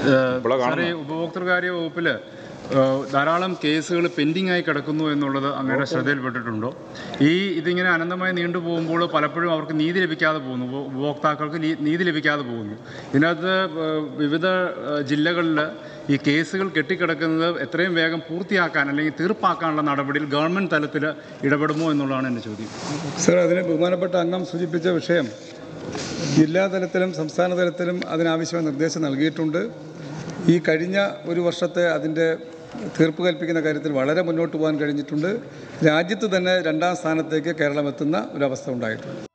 ഇവിടെ സാറേ ഈ ഉപഭോക്തൃകാര്യ വകുപ്പിൽ ധാരാളം കേസുകൾ പെൻഡിംഗ് ആയി കിടക്കുന്നു എന്നുള്ളത് അങ്ങയുടെ ശ്രദ്ധയിൽപ്പെട്ടിട്ടുണ്ടോ ഈ ഇതിങ്ങനെ അനന്തമായി നീണ്ടുപോകുമ്പോൾ പലപ്പോഴും അവർക്ക് നീതി ലഭിക്കാതെ പോകുന്നു ഉപ- ഉപഭോക്താക്കൾക്ക് ലീ- നീതി ലഭിക്കാതെ പോകുന്നു ഇതിനകത്ത് ഏഹ്, വിവിധ ജില്ലകളിൽ ഈ കേസുകൾ കെട്ടിക്കിടക്കുന്നത് എത്രയും വേഗം പൂർത്തിയാക്കാൻ അല്ലെങ്കിൽ തീർപ്പാക്കാനുള്ള നടപടിയിൽ ഗവൺമെൻറ് തലത്തിൽ ഇടപെടുമോ എന്നുള്ളതാണ് എൻ്റെ ചോദ്യം സർ അതിന് ബഹുമാനപ്പെട്ട അംഗം സൂചിപ്പിച്ച വിഷയം ജില്ലാ തലത്തിലും സംസ്ഥാന തലത്തിലും അതിനാവശ്യമായ നിർദ്ദേശം നൽകിയിട്ടുണ്ട് ഈ കഴിഞ്ഞ ഒരു വർഷത്തെ അതിൻ്റെ തീർപ്പ് കൽപ്പിക്കുന്ന കാര്യത്തിൽ വളരെ മുന്നോട്ട് പോകാൻ കഴിഞ്ഞിട്ടുണ്ട് രാജ്യത്ത് തന്നെ രണ്ടാം സ്ഥാനത്തേക്ക് കേരളം എത്തുന്ന ഒരവസ്ഥ ഉണ്ടായിട്ടുണ്ട്